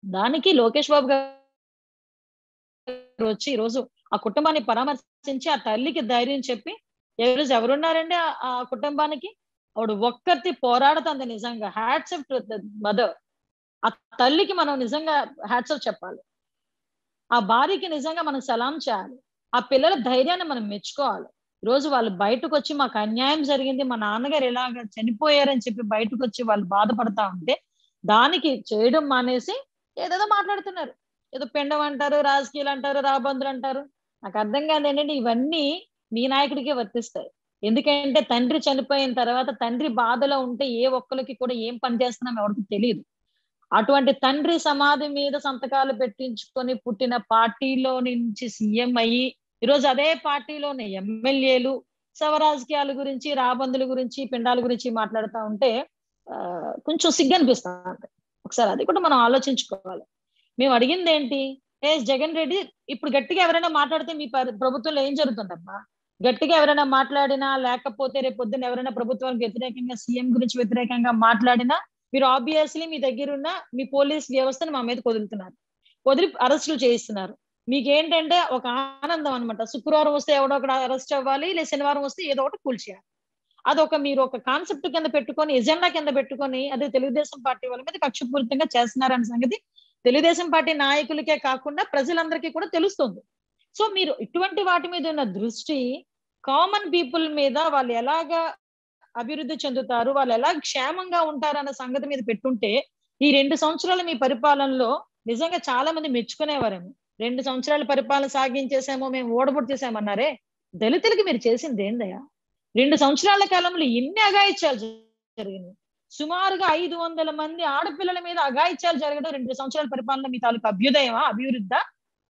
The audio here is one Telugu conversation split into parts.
దానికి లోకేష్ బాబు గారు వచ్చి ఈరోజు ఆ కుటుంబాన్ని పరామర్శించి ఆ తల్లికి ధైర్యం చెప్పి ఈ రోజు ఎవరున్నారండి ఆ- ఆ కుటుంబానికి ఆవిడ ఒక్కరితి పోరాడుతుంది నిజంగా హ్యాట్సప్ మదర్ ఆ తల్లికి మనం నిజంగా హ్యాట్సప్ చెప్పాలి ఆ భార్యకి నిజంగా మనం సలాం చేయాలి ఆ పిల్లల ధైర్యాన్ని మనం మెచ్చుకోవాలి ఈ రోజు వాళ్ళు బయటకు వచ్చి మాకు అన్యాయం జరిగింది మా నాన్నగారు ఇలాగ చనిపోయారని చెప్పి బయటకు వచ్చి వాళ్ళు బాధపడతా ఉంటే దానికి చేయడం మానేసి ఏదేదో మాట్లాడుతున్నారు ఏదో పిండం అంటారు రాజకీయాలు అంటారు రాబందులు అంటారు నాకు అర్థం కాదు ఏంటంటే ఇవన్నీ మీ నాయకుడికే వర్తిస్తాయి ఎందుకంటే తండ్రి చనిపోయిన తర్వాత తండ్రి బాధలో ఉంటే ఏ ఒక్కరికి కూడా ఏం పని చేస్తున్నాం ఎవరికి తెలియదు అటువంటి తండ్రి సమాధి మీద సంతకాలు పెట్టించుకొని పుట్టిన పార్టీలో నుంచి సీఎం అయ్యి ఈరోజు అదే పార్టీలోని ఎమ్మెల్యేలు శవ రాజకీయాల గురించి రాబందుల గురించి పిండాల గురించి మాట్లాడుతూ ఉంటే ఆ, కొంచెం సిగ్గు అనిపిస్తా ఉంటుంది ఒకసారి అది కూడా మనం ఆలోచించుకోవాలి మేము అడిగింది ఏంటి ఏ జగన్ రెడ్డి ఇప్పుడు గట్టిగా ఎవరైనా మాట్లాడితే మీ పరి- ప్రభుత్వంలో ఏం జరుగుతుందమ్మా గట్టిగా ఎవరైనా మాట్లాడినా లేకపోతే రేపు పొద్దున్న ఎవరైనా ప్రభుత్వానికి వ్యతిరేకంగా సీఎం గురించి వ్యతిరేకంగా మాట్లాడినా మీరు ఆబ్వియస్లీ మీ దగ్గర ఉన్న మీ పోలీస్ వ్యవస్థను మా మీద వదులుతున్నారు వదిలి అరెస్టులు చేయిస్తున్నారు మీకు ఏంటంటే ఒక ఆనందం అన్నమాట శుక్రవారం వస్తే ఎవడో ఒకటి అరెస్ట్ అవ్వాలి లేదా శనివారం వస్తే ఏదో ఒకటి కూల్చేయాలి అదొక మీరు ఒక కాన్సెప్ట్ కింద పెట్టుకొని ఎజెండా కింద పెట్టుకొని అదే తెలుగుదేశం పార్టీ వాళ్ళ మీద కక్షపూరితంగా చేస్తున్నారనే సంగతి తెలుగుదేశం పార్టీ నాయకులకే కాకుండా ప్రజలందరికీ కూడా తెలుస్తుంది సో మీరు ఇటువంటి వాటి మీద ఉన్న దృష్టి కామన్ పీపుల్ మీద వాళ్ళు ఎలాగా అభివృద్ధి చెందుతారు వాళ్ళు ఎలా క్షేమంగా ఉంటారు అన్న సంగతి మీద పెట్టుంటే ఈ రెండు సంవత్సరాల మీ పరిపాలనలో నిజంగా చాలా మంది మెచ్చుకునేవారేమో రెండు సంవత్సరాల పరిపాలన సాగించేసామో మేము ఓడబొట్టేసామన్నారే దళితులకి మీరు చేసింది ఏందయ్యా రెండు సంవత్సరాల కాలంలో ఎన్ని అగాయిత్యాలు జరిగినాయి సుమారుగా ఐదు వందల మంది ఆడపిల్లల మీద అగాయిత్యాలు జరగడం రెండు సంవత్సరాల పరిపాలన మీ తాలూకు అభ్యుదయమా అభివృద్ధా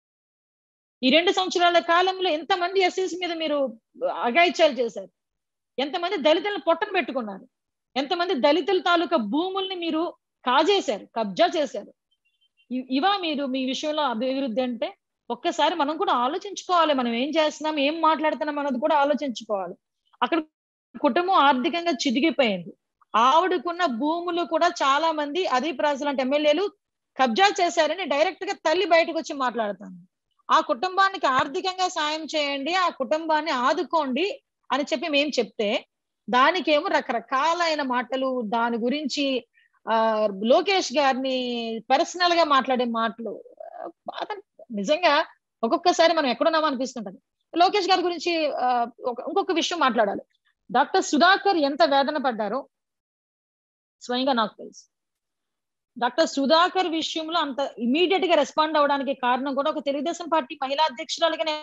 ఈ రెండు సంవత్సరాల కాలంలో ఎంతమంది ఎస్ఎస్ మీద మీరు అగాయిత్యాలు చేశారు ఎంతమంది దళితులను పొట్టను పెట్టుకున్నారు ఎంతమంది దళితుల తాలూకా భూముల్ని మీరు కాజేశారు కబ్జా చేశారు ఇ- ఇవా మీరు మీ విషయంలో అభివృద్ధి అంటే ఒక్కసారి మనం కూడా ఆలోచించుకోవాలి మనం ఏం చేస్తున్నాం ఏం మాట్లాడుతున్నాం అన్నది కూడా ఆలోచించుకోవాలి అక్కడ కుటుంబం ఆర్థికంగా చిదిగిపోయింది ఆవిడకున్న భూములు కూడా చాలా మంది అదే ప్రజలు అంటే ఎమ్మెల్యేలు కబ్జా చేశారని డైరెక్ట్ గా తల్లి బయటకు వచ్చి మాట్లాడుతాను ఆ కుటుంబానికి ఆర్థికంగా సాయం చేయండి ఆ కుటుంబాన్ని ఆదుకోండి అని చెప్పి మేము చెప్తే దానికేమో రకరకాలైన మాటలు దాని గురించి ఆ లోకేష్ గారిని పర్సనల్ గా మాట్లాడే మాటలు ఆ, బాధ నిజంగా ఒక్కొక్కసారి మనం ఎక్కడున్నామో అనిపిస్తుంటది లోకేష్ గారి గురించి ఆ, ఒక- ఇంకొక విషయం మాట్లాడాలి డాక్టర్ సుధాకర్ ఎంత వేదన పడ్డారో స్వయంగా నాకు తెలుసు డాక్టర్ సుధాకర్ విషయంలో అంత ఇమీడియట్ గా రెస్పాండ్ అవడానికి కారణం కూడా ఒక తెలుగుదేశం పార్టీ మహిళా అధ్యక్షురాలుగా నేను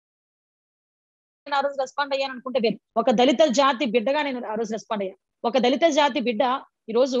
ఆ రోజు రెస్పాండ్ అయ్యాను అనుకుంటే వేరు ఒక దళిత జాతి బిడ్డగా నేను ఆ రోజు రెస్పాండ్ అయ్యాను ఒక దళిత జాతి బిడ్డ ఈ రోజు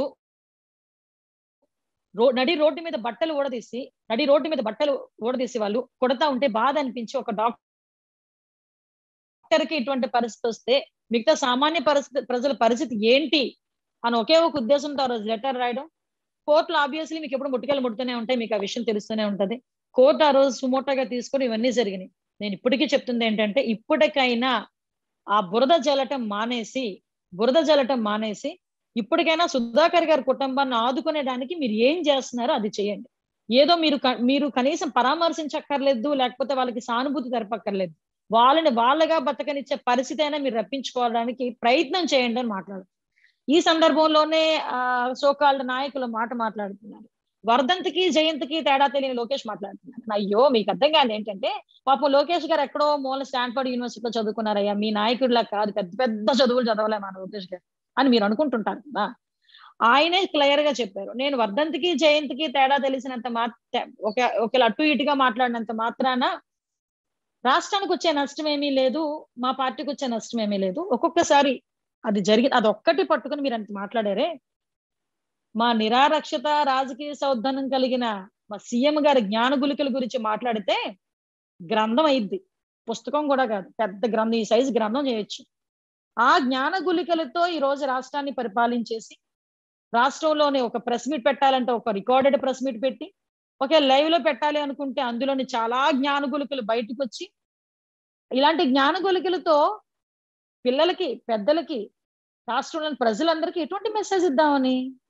రో నడి రోడ్డు మీద బట్టలు ఊడదీసి నడి రోడ్డు మీద బట్టలు ఊడదీసి వాళ్ళు కొడతా ఉంటే బాధ అనిపించి ఒక డాక్టర్ కి ఇటువంటి పరిస్థితి వస్తే మిగతా సామాన్య పరిస్థితి ప్రజల పరిస్థితి ఏంటి అని ఒకే ఒక ఉద్దేశంతో ఆ రోజు లెటర్ రాయడం కోర్టులో ఆబ్వియస్లీ మీకు ఎప్పుడు ముట్టుకెళ్ళి ముడుతూనే ఉంటాయి మీకు ఆ విషయం తెలుస్తూనే ఉంటది కోర్టు ఆ రోజు సుమోటోగా తీసుకొని ఇవన్నీ జరిగినాయి నేను ఇప్పటికీ చెప్తుంది ఏంటంటే ఇప్పటికైనా ఆ బురద జల్లటం మానేసి బురద జల్లటం మానేసి ఇప్పటికైనా సుధాకర్ గారి కుటుంబాన్ని ఆదుకునేదానికి మీరు ఏం చేస్తున్నారో అది చేయండి ఏదో మీరు క- మీరు కనీసం పరామర్శించక్కర్లేదు లేకపోతే వాళ్ళకి సానుభూతి తెరపక్కర్లేదు వాళ్ళని వాళ్ళగా బతకనిచ్చే పరిస్థితి అయినా మీరు రప్పించుకోవడానికి ప్రయత్నం చేయండి అని మాట్లాడు ఈ సందర్భంలోనే ఆ సోకాళ్ళ నాయకులు మాట మాట్లాడుతున్నారు వర్ధంతికి జయంతికి తేడా తెలియని లోకేష్ మాట్లాడుతున్నారు అయ్యో మీకు అర్థం కాదు ఏంటంటే పాపం లోకేష్ గారు ఎక్కడో మూల స్టాన్ఫర్డ్ యూనివర్సిటీలో చదువుకున్నారయ్యా మీ నాయకుడిలా కాదు పెద్ద పెద్ద చదువులు చదవలే మన లోకేష్ గారు అని మీరు అనుకుంటుంటారు కదా ఆయనే క్లియర్ గా చెప్పారు నేను వర్ధంతికి జయంతికి తేడా తెలిసినంత మాత్ర ఒక ఒకవేళ అటు ఇటుగా మాట్లాడినంత మాత్రాన రాష్ట్రానికి వచ్చే నష్టం ఏమీ లేదు మా పార్టీకి వచ్చే నష్టం ఏమీ లేదు ఒక్కొక్కసారి అది జరిగి అది ఒక్కటి పట్టుకుని మీరు అంత మాట్లాడారే మా నిరారక్షత రాజకీయ సౌద్ధనం కలిగిన మా సీఎం గారి జ్ఞాన గులికల గురించి మాట్లాడితే గ్రంథం అయింది పుస్తకం కూడా కాదు పెద్ద గ్రంథం ఈ సైజు గ్రంథం చేయొచ్చు ఆ జ్ఞాన గులికలతో ఈ రోజు రాష్ట్రాన్ని పరిపాలించేసి రాష్ట్రంలోనే ఒక ప్రెస్ మీట్ పెట్టాలంటే ఒక రికార్డెడ్ ప్రెస్ మీట్ పెట్టి ఒకే లైవ్ లో పెట్టాలి అనుకుంటే అందులోని చాలా జ్ఞాన గులికలు బయటకు వచ్చి ఇలాంటి జ్ఞాన గులికలతో పిల్లలకి పెద్దలకి రాష్ట్రంలోని ప్రజలందరికీ ఎటువంటి మెసేజ్ ఇద్దామని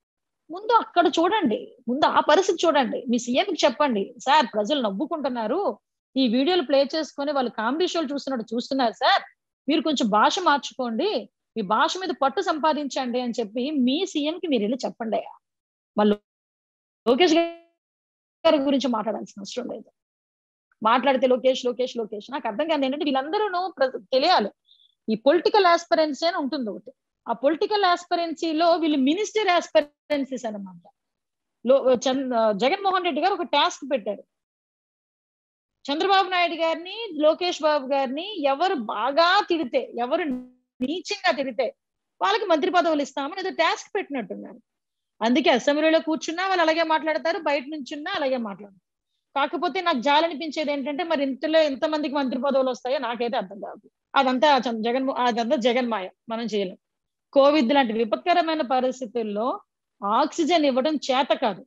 ముందు అక్కడ చూడండి ముందు ఆ పరిస్థితి చూడండి మీ సీఎంకి చెప్పండి సార్ ప్రజలు నవ్వుకుంటున్నారు ఈ వీడియోలు ప్లే చేసుకొని వాళ్ళు కామెడీ షోలు చూస్తున్నట్టు చూస్తున్నారు సార్ మీరు కొంచెం భాష మార్చుకోండి మీ భాష మీద పట్టు సంపాదించండి అని చెప్పి మీ సీఎం కి మీరు వెళ్ళి చెప్పండి అయ్యా వాళ్ళు లోకేష్ గారి గురించి మాట్లాడాల్సిన అవసరం లేదు మాట్లాడితే లోకేష్ లోకేష్ లోకేష్ నాకు అర్థం కాదు ఏంటంటే వీళ్ళందరూ తెలియాలి ఈ పొలిటికల్ ఆస్పరెన్సీ అని ఉంటుంది ఒకటి ఆ పొలిటికల్ ఆస్పరెన్సీలో వీళ్ళు మినిస్టర్ ఆస్పరెన్సీస్ అనమాట లో చంద్ర జగన్మోహన్ రెడ్డి గారు ఒక టాస్క్ పెట్టారు చంద్రబాబు నాయుడు గారిని లోకేష్ బాబు గారిని ఎవరు బాగా తిడితే ఎవరు నీచంగా తిడితే వాళ్ళకి మంత్రి పదవులు ఇస్తామని ఏదో టాస్క్ పెట్టినట్టున్నారు అందుకే అసెంబ్లీలో కూర్చున్నా వాళ్ళు అలాగే మాట్లాడతారు బయట నుంచున్నా అలాగే మాట్లాడతారు కాకపోతే నాకు జాలనిపించేది ఏంటంటే మరి ఇంతలో ఎంతమందికి మంత్రి పదవులు వస్తాయో నాకైతే అర్థం కాదు అదంతా జగన్ అదంతా జగన్ మాయ మనం చేయలేం కోవిడ్ లాంటి విపత్కరమైన పరిస్థితుల్లో ఆక్సిజన్ ఇవ్వడం చేత కాదు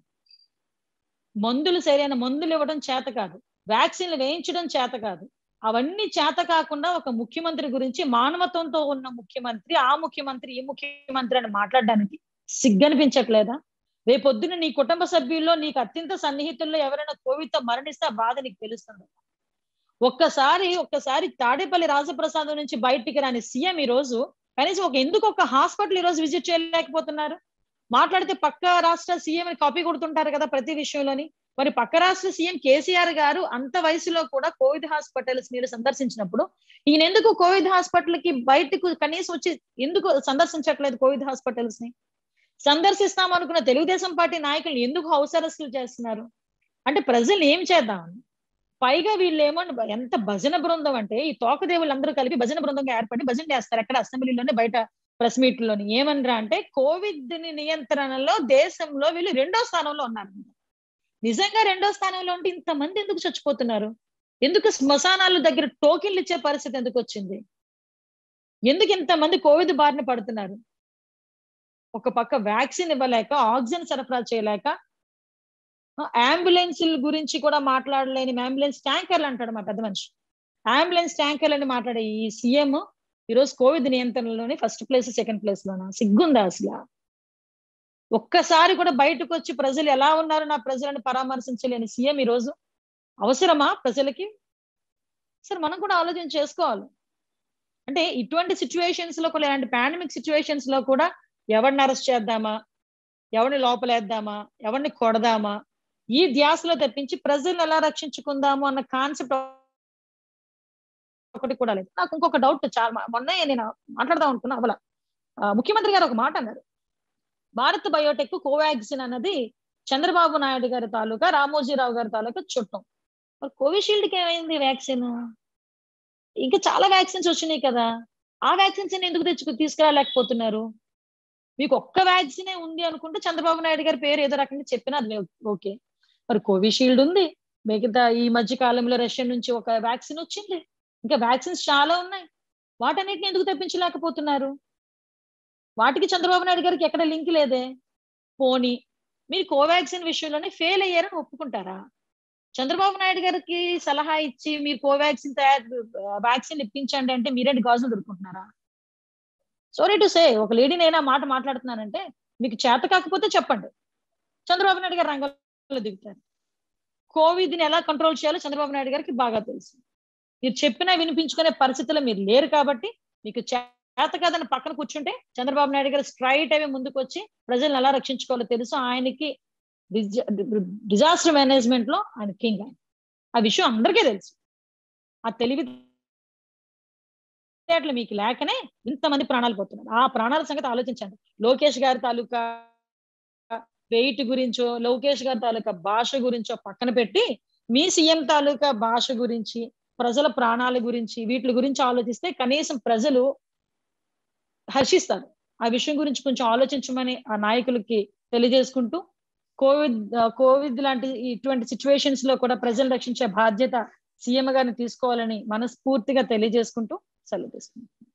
మందులు సరైన మందులు ఇవ్వడం చేత కాదు వ్యాక్సిన్లు వేయించడం చేత కాదు అవన్నీ చేత కాకుండా ఒక ముఖ్యమంత్రి గురించి మానవత్వంతో ఉన్న ముఖ్యమంత్రి ఆ ముఖ్యమంత్రి ఈ ముఖ్యమంత్రి అని మాట్లాడడానికి సిగ్గనిపించట్లేదా రేపొద్దున నీ కుటుంబ సభ్యుల్లో నీకు అత్యంత సన్నిహితుల్లో ఎవరైనా కోవిడ్ తో మరణిస్తే ఆ బాధ నీకు తెలుస్తుంది ఒక్కసారి ఒక్కసారి తాడేపల్లి రాజప్రసాదం నుంచి బయటికి రాని సీఎం ఈ రోజు కనీసం ఒక ఎందుకు ఒక హాస్పిటల్ ఈ రోజు విజిట్ చేయలేకపోతున్నారు మాట్లాడితే పక్క రాష్ట్ర సీఎం కాపీ కొడుతుంటారు కదా ప్రతి విషయంలోని మరి పక్క రాష్ట్ర సీఎం కేసీఆర్ గారు అంత వయసులో కూడా కోవిడ్ హాస్పిటల్స్ మీరు సందర్శించినప్పుడు ఈయన ఎందుకు కోవిడ్ హాస్పిటల్ కి బయటకు కనీసం వచ్చి ఎందుకు సందర్శించట్లేదు కోవిడ్ హాస్పిటల్స్ ని సందర్శిస్తాం అనుకున్న తెలుగుదేశం పార్టీ నాయకులు ఎందుకు హౌస్ అరెస్టులు చేస్తున్నారు అంటే ప్రజలు ఏం చేద్దాం పైగా వీళ్ళు ఏమో ఎంత భజన బృందం అంటే ఈ తోకదేవులు అందరూ కలిపి భజన బృందంగా ఏర్పడి భజన చేస్తారు ఎక్కడ అసెంబ్లీలోనే బయట ప్రెస్ మీట్ లోని ఏమనరా అంటే కోవిడ్ ని నియంత్రణలో దేశంలో వీళ్ళు రెండో స్థానంలో ఉన్నారు నిజంగా రెండో స్థానంలో ఉంటే ఇంతమంది ఎందుకు చచ్చిపోతున్నారు ఎందుకు శ్మశానాల దగ్గర టోకెన్లు ఇచ్చే పరిస్థితి ఎందుకు వచ్చింది ఎందుకు ఇంతమంది కోవిడ్ బారిన పడుతున్నారు ఒక పక్క వ్యాక్సిన్ ఇవ్వలేక ఆక్సిజన్ సరఫరా చేయలేక అంబులెన్స్ గురించి కూడా మాట్లాడలేని అంబులెన్స్ ట్యాంకర్లు అంటాడు మా పెద్ద మనిషి అంబులెన్స్ ట్యాంకర్లు అని మాట్లాడే ఈ సీఎం ఈరోజు కోవిడ్ నియంత్రణలోనే ఫస్ట్ ప్లేస్ సెకండ్ ప్లేస్ లోనా సిగ్గుందా అసలు ఒక్కసారి కూడా బయటకు వచ్చి ప్రజలు ఎలా ఉన్నారు నా ప్రజలను పరామర్శించలేని సీఎం ఈరోజు అవసరమా ప్రజలకి సరే మనం కూడా ఆలోచన చేసుకోవాలి అంటే ఇటువంటి సిచ్యువేషన్స్ లో కూడా ఇలాంటి పాండమిక్ సిచ్యువేషన్స్ లో కూడా ఎవరిని అరెస్ట్ చేద్దామా ఎవరిని లోపలేద్దామా ఎవరిని కొడదామా ఈ ధ్యాసలో తప్పించి ప్రజలను ఎలా రక్షించుకుందాము అన్న కాన్సెప్ట్ ఒకటి కూడా లేదు నాకు ఇంకొక డౌట్ చాలా మొన్న నేను మాట్లాడదాం అనుకున్నా అవల ముఖ్యమంత్రి గారు ఒక మాట అన్నారు భారత్ బయోటెక్ కోవాక్సిన్ అన్నది చంద్రబాబు నాయుడు గారి తాలూకా రామోజీరావు గారి తాలూకా చుట్టం మరి కోవిషీల్డ్ కి ఏమైంది వ్యాక్సిన్ ఇంకా చాలా వ్యాక్సిన్స్ వచ్చినాయి కదా ఆ వ్యాక్సిన్స్ ఎందుకు తెచ్చుకు తీసుకురాలేకపోతున్నారు మీకు ఒక్క వ్యాక్సినే ఉంది అనుకుంటే చంద్రబాబు నాయుడు గారి పేరు ఏదో రకంగా చెప్పినా అది ఓకే మరి కోవిషీల్డ్ ఉంది మిగతా ఈ మధ్య కాలంలో రష్యా నుంచి ఒక వ్యాక్సిన్ వచ్చింది ఇంకా వ్యాక్సిన్స్ చాలా ఉన్నాయి వాటన్నిటిని ఎందుకు తెప్పించలేకపోతున్నారు వాటికి చంద్రబాబు నాయుడు గారికి ఎక్కడ లింక్ లేదే పోనీ మీరు కోవాక్సిన్ విషయంలోనే ఫెయిల్ అయ్యారని ఒప్పుకుంటారా చంద్రబాబు నాయుడు గారికి సలహా ఇచ్చి మీరు కోవాక్సిన్ తయారు వ్యాక్సిన్ ఇప్పించండి అంటే మీరేంటి గాజులు దొరుకుంటున్నారా సారీ టు సే ఒక లేడీనైనా మాట మాట్లాడుతున్నానంటే మీకు చేత కాకపోతే చెప్పండి చంద్రబాబు నాయుడు గారు రంగంలో దిగుతారు కోవిడ్ ని ఎలా కంట్రోల్ చేయాలో చంద్రబాబు నాయుడు గారికి బాగా తెలుసు మీరు చెప్పినా వినిపించుకునే పరిస్థితుల్లో మీరు లేరు కాబట్టి మీకు చేత కాదని పక్కన కూర్చుంటే చంద్రబాబు నాయుడు గారు స్ట్రైట్ అవే ముందుకు వచ్చి ప్రజలను ఎలా రక్షించుకోవాలో తెలుసు ఆయనకి డిజాస్టర్ మేనేజ్మెంట్ లో ఆయన కింగ్ ఆయన ఆ విషయం అందరికీ తెలుసు ఆ తెలివి అట్లా మీకు లేకనే ఇంతమంది ప్రాణాలు పోతున్నారు ఆ ప్రాణాల సంగతి ఆలోచించండి లోకేష్ గారి తాలూకా వెయిట్ గురించో లోకేష్ గారి తాలూకా భాష గురించో పక్కన పెట్టి మీ సీఎం తాలూకా భాష గురించి ప్రజల ప్రాణాల గురించి వీటి గురించి ఆలోచిస్తే కనీసం ప్రజలు హర్షిస్తారు ఆ విషయం గురించి కొంచెం ఆలోచించమని ఆ నాయకులకి తెలియజేసుకుంటూ కోవిడ్ కోవిడ్ లాంటి ఇటువంటి సిచ్యువేషన్స్ లో కూడా ప్రజలు రక్షించే బాధ్యత సీఎం గారిని తీసుకోవాలని మనస్ఫూర్తిగా తెలియజేసుకుంటూ సెలవు తీసుకుంటాం